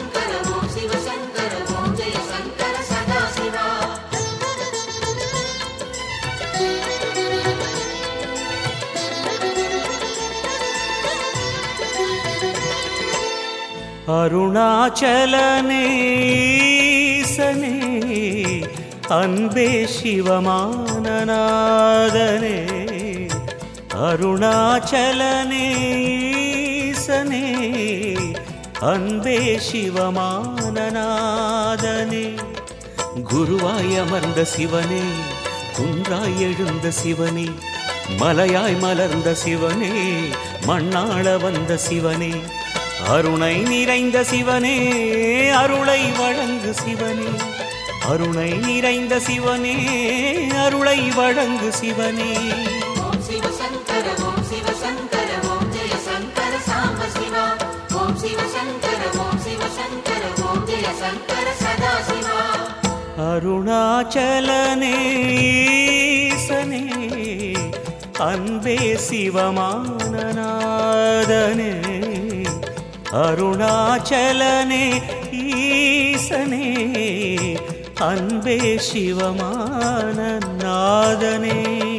சங்கர ஓம் சிவ சங்கர ஓம் ஜெய சங்கர சதாசிவா அருணாச்சலனேசனே அன்பே சிவமானநாதனே அருணாச்சலனேசனே அன்பே சிவமானநாதனே குருவாய் அமர்ந்த சிவனே குன்றாய் எழுந்த சிவனே மலையாய் மலர்ந்த சிவனே மண்ணாள வந்த சிவனே அருணை நிறைந்த சிவனே அருளை வழங்கு சிவனே அருணை நிறைந்த சிவனே அருளை வழங்கு சிவனே ஓம் சிவ சங்கர ஓம் சிவ சங்கர ஓம் ஜெய சங்கர சாம்ப சிவா ஓம் சிவ சங்கர ஓம் சிவ சங்கர ஓம் ஜெய சங்கர சதாசிவா அருணாச்சலனேசனே அன்பே சிவமானநாதனே அருணாச்சலனே ஈசனே அன்பே சிவமானநாதனே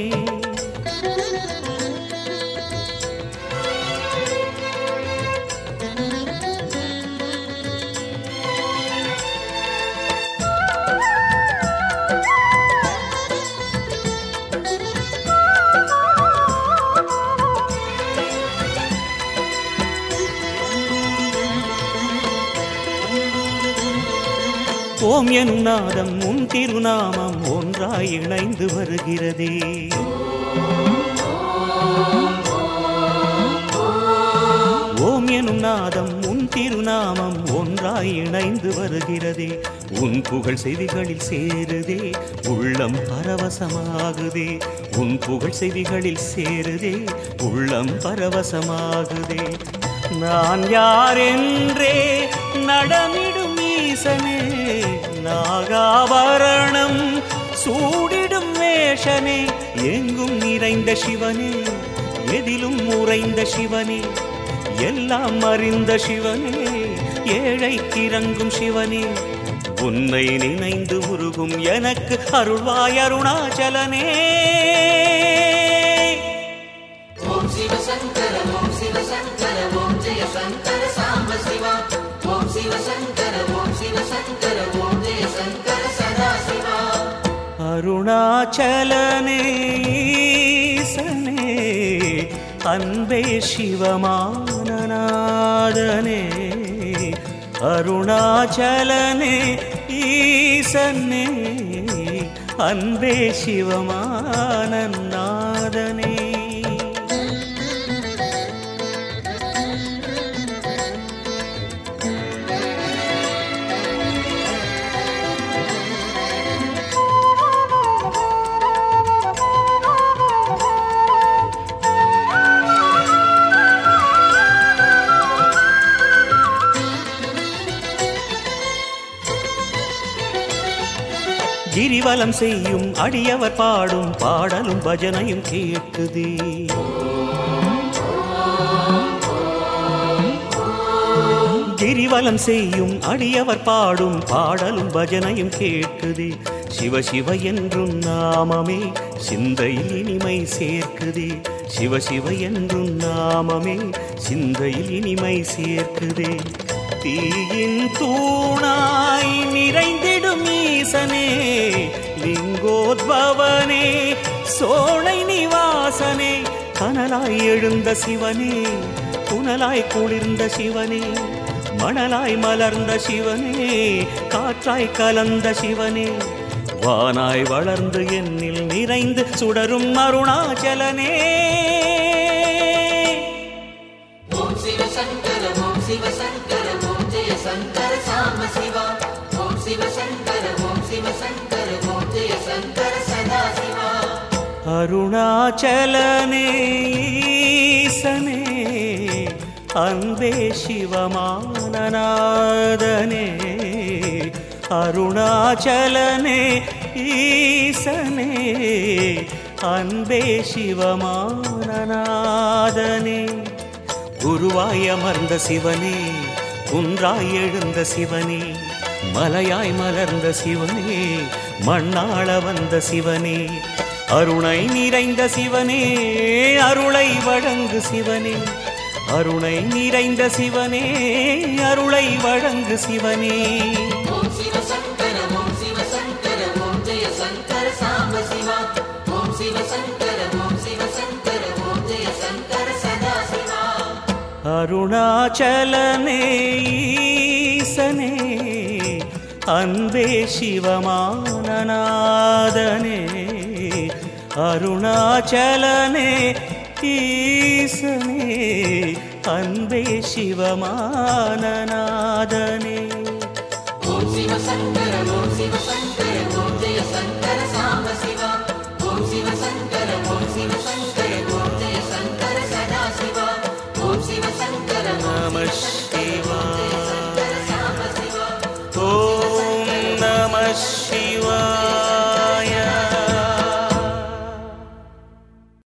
ஓம் எனும் நாதம் உன் திருநாமம் ஒன்றாய் இணைந்து வருகிறதே ஓம் எனும் நாதம் உன் திருநாமம் ஒன்றாய் இணைந்து வருகிறதே உன் புகழ் செவிகளில் சேருதே உள்ளம் பரவசமாகுதே உன் புகழ் செவிகளில் சேருதே உள்ளம் பரவசமாகுதே நான் யார் என்றே நடமிடும் ஈசனே நாகாபரணம் சூடிடும் வேஷனே எங்கும் நிறைந்த சிவனே எதிலும் உறைந்த சிவனே எல்லாம் அறிந்த சிவனே ஏழைக்கு இறங்கும் சிவனே உன்னை நினைந்து உருகும் எனக்கு அருள்வாய் அருணாச்சலனே ஓம் சிவ சங்கர ஓம் சிவ சங்கர ஓம் ஜெய சங்கர சாம்ப சிவா ஓம் சிவ சங்கர ஓம் சிவ சங்கர ஓம் ஜெய சங்கர சதாசிவா அருணாச்சலனே ஈசனே அன்பே சிவமானநாதனே அருணாச்சலனே ஈசனே அன்பே சிவமானநாதனே கிரிவலம் செய்யும் அடியவர் பாடும் பாடலும் பஜனையும் கேட்குதே கிரிவலம் செய்யும் அடியவர் பாடும் பாடலும் பஜனையும் கேட்குதே சிவ சிவ என்றும் நாமமே சிந்தையில் இனிமை சேர்க்குதே சிவ சிவ என்றும் நாமமே சிந்தையில் இனிமை சேர்க்குதே தீயின் தூணாய் நிறைந்திடும் ஈசனே லிங்கோத்பவனே சோலை நிவாசனே கனலாய் எழுந்த சிவனே புனலாய் குளிர்ந்த சிவனே மணலாய் மலர்ந்த சிவனே காற்றாய் கலந்த சிவனே வானாய் வளர்ந்து என்னில் நிறைந்து சுடரும் அருணாச்சலனே ஓம் சிவ சங்கர ஓம் சிவ சங்கர ஓம் ஜெய சங்கர சாம்ப சிவா ஓம் சிவ சங்கர ஓம் சிவ சங்கர ஓம் ஜெய சங்கர சதாசிவா அருணாச்சலனே ஈசனே அன்பே சிவமானநாதனே அருணாச்சலனே ஈசனே அன்பே சிவமானநாதனே குருவாய் அமர்ந்த சிவனே குன்றாய் எழுந்த சிவனே மலையாய் மலர்ந்த சிவனே மண்ணாள வந்த சிவனே அருணை நிறைந்த சிவனே அருளை வழங்கு சிவனே அருணை நிறைந்த சிவனே அருளை வழங்கு சிவனே ஓம் சிவ சங்கர ஓம் சிவ சங்கர ஓம் ஜெய சங்கர சாம்ப சிவா ஓம் சிவ சங்கர ஓம் சிவ சங்கர ஓம் ஜெய சங்கர சதா சிவா அருணாச்சலனே ஈசனே அன்பே சிவமானநாதனே அருணாச்சலனே ஈசனே அன்பே சிவமானநாதனே ஓம் சிவ சங்கர ஓம் சிவ சங்கர ஓம்